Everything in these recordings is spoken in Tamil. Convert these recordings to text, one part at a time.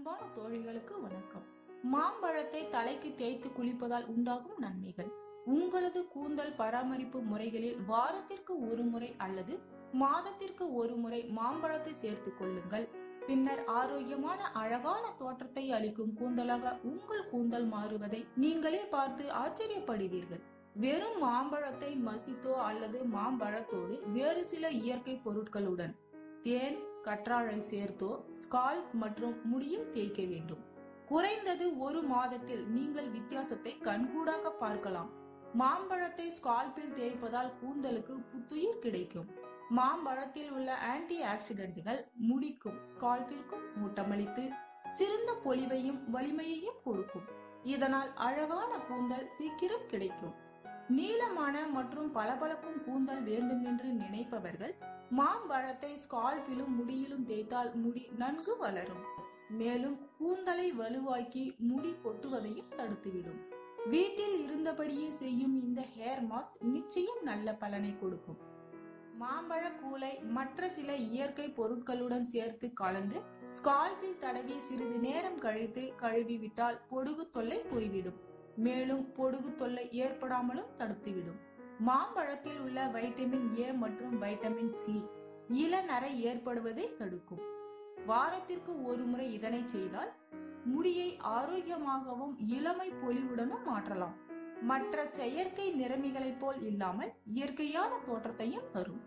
அன்பான தோழிகளுக்கு வணக்கம் மாம்பழத்தை தலைக்கு தேய்த்து குளிப்பதால் உண்டாகும் நன்மைகள் உங்களது கூந்தல் பராமரிப்பு முறைகளில் வாரத்திற்கு ஒரு முறை அல்லது மாதத்திற்கு ஒரு முறை மாம்பழத்தை சேர்த்துக் கொள்ளுங்கள் பின்னர் ஆரோக்கியமான அழகான தோற்றத்தை அளிக்கும் கூந்தலாக உங்கள் கூந்தல் மாறுவதை நீங்களே பார்த்து ஆச்சரியப்படுவீர்கள் வெறும் மாம்பழத்தை மசித்தோ அல்லது மாம்பழத்தோடு வேறு சில இயற்கை பொருட்களுடன் தேன் கற்றாழை சேர்த்தோ ஸ்கால்ப் மற்றும் முடியில் தேய்க்க வேண்டும் குறைந்தது ஒரு மாதத்தில் நீங்கள் வித்தியாசத்தை கண்கூடாக பார்க்கலாம் மாம்பழத்தை ஸ்கால்பில் தேய்ப்பதால் கூந்தலுக்கு புத்துயிர் கிடைக்கும் மாம்பழத்தில் உள்ள ஆன்டி ஆக்சிடென்ட்கள் முடிக்கும் ஸ்கால்பிற்கும் ஊட்டமளித்து சிறந்த பொலிவையும் வலிமையையும் கொடுக்கும் இதனால் அழகான கூந்தல் சீக்கிரம் கிடைக்கும் நீளமான மற்றும் பளபளக்கும் கூந்தல் வேண்டும் என்று நினைப்பவர்கள் மாம்பழத்தை ஸ்கால்பிலும் முடியிலும் தேய்த்தால் முடி நன்கு வளரும் மேலும் கூந்தலை வலுவாக்கி முடி கொட்டுவதையும் தடுத்துவிடும் வீட்டில் இருந்தபடியே செய்யும் இந்த ஹேர் மாஸ்க் நிச்சயம் நல்ல பலனை கொடுக்கும் மாம்பழ கூளை மற்ற சில இயற்கை பொருட்களுடன் சேர்த்து கலந்து ஸ்கால்பில் தடவி சிறிது நேரம் கழித்து கழுவி விட்டால் பொடுகு தொல்லை போய்விடும் மேலும் பொடுகு தொல்லை ஏற்படாமலும் தடுத்துவிடும் மாம்பழத்தில் உள்ள வைட்டமின் ஏ மற்றும் வைட்டமின் சி இளநரை ஏற்படுவதை தடுக்கும் வாரத்திற்கு ஒரு முறை இதனை செய்தால் முடியை ஆரோக்கியமாகவும் இளமை பொலிவுடனும் மாற்றலாம் மற்ற செயற்கை நிறமிகளைப் போல் இல்லாமல் இயற்கையான தோற்றத்தையும் தரும்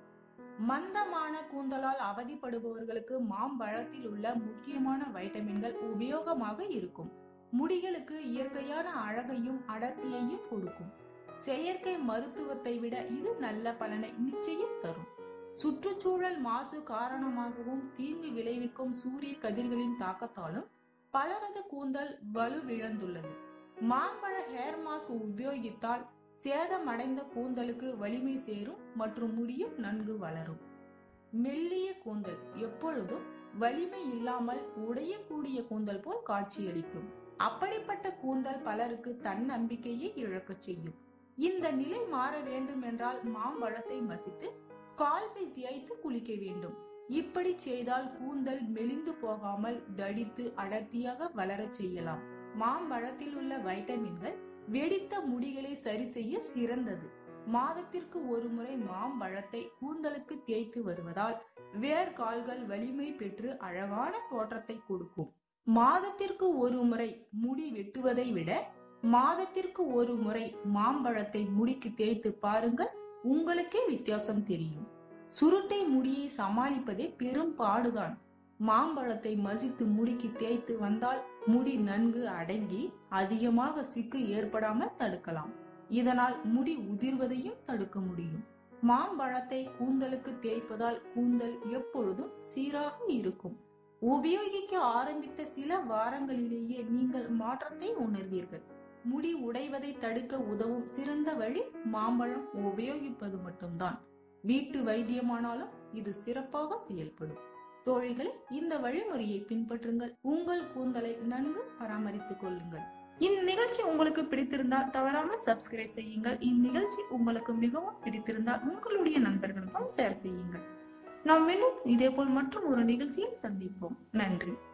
மந்தமான கூந்தலால் அவதிப்படுபவர்களுக்கு மாம்பழத்தில் உள்ள முக்கியமான வைட்டமின்கள் உபயோகமாக இருக்கும் முடிகளுக்கு இயற்கையான அழகையும் அடர்த்தியையும் கொடுக்கும் செயற்கை மருத்துவத்தை விட இது நல்ல பலனை நிச்சயம் தரும் சுற்றுச்சூழல் மாசு காரணமாகவும் தீங்கு விளைவிக்கும் சூரிய கதிர்களின் தாக்கத்தாலும் பலரது கூந்தல் வலுவிழந்துள்ளது மாம்பழ ஹேர் மாஸ்க் உபயோகித்தால் சேதமடைந்த கூந்தலுக்கு வலிமை சேரும் மற்றும் முடியும் நன்கு வளரும் மெல்லிய கூந்தல் எப்பொழுதும் வலிமை இல்லாமல் உடையக்கூடிய கூந்தல் போல் காட்சியளிக்கும் அப்படிப்பட்ட கூந்தல் பலருக்கு தன்னம்பிக்கையை இழக்கச் செய்யும் இந்த நிலை மாற வேண்டும் என்றால் மாம்பழத்தை மசித்து ஸ்கால்பில் தேய்த்து குளிக்க வேண்டும் இப்படி செய்தால் கூந்தல் மெலிந்து போகாமல் தடித்து அடர்த்தியாக வளரச் செய்யலாம் மாம்பழத்தில் உள்ள வைட்டமின்கள் வெடித்த முடிகளை சரி செய்ய சிறந்தது மாதத்திற்கு ஒரு முறை மாம்பழத்தை கூந்தலுக்கு தேய்த்து வருவதால் வேர்கால்கள் வலிமை பெற்று அழகான தோற்றத்தை கொடுக்கும் மாதத்திற்கு ஒரு முறை முடி வெட்டுவதை விட மாதத்திற்கு ஒரு முறை மாம்பழத்தை முடிக்கு தேய்த்து பாருங்கள் உங்களுக்கே வித்தியாசம் தெரியும் சுருட்டை முடியை சமாளிப்பதே பெரும் பாடுதான் மாம்பழத்தை மசித்து முடிக்கு தேய்த்து வந்தால் முடி நன்கு அடங்கி அதிகமாக சிக்கு ஏற்படாமல் தடுக்கலாம் இதனால் முடி உதிர்வதையும் தடுக்க முடியும் மாம்பழத்தை கூந்தலுக்கு தேய்ப்பதால் கூந்தல் எப்பொழுதும் சீராக இருக்கும் உபயோகிக்க ஆரம்பித்த சில வாரங்களிலேயே நீங்கள் மாற்றத்தை உணர்வீர்கள் முடி உடைவதை தடுக்க உதவும் சிறந்த வழி மாம்பழம் உபயோகிப்பது மட்டும்தான் வீட்டு வைத்தியமானாலும் இது சிறப்பாக செயல்படும் தோழிகளே இந்த வழிமுறையை பின்பற்றுங்கள் உங்கள் கூந்தலை நன்கு பராமரித்துக் கொள்ளுங்கள் இந்நிகழ்ச்சி உங்களுக்கு பிடித்திருந்தால் தவறாமல் சப்ஸ்கிரைப் செய்யுங்கள் இந்நிகழ்ச்சி உங்களுக்கு மிகவும் பிடித்திருந்தால் உங்களுடைய நண்பர்களுக்கும் ஷேர் செய்யுங்கள் நாம் மீண்டும் இதேபோல் மற்றும் ஒரு நிகழ்ச்சியில் சந்திப்போம் நன்றி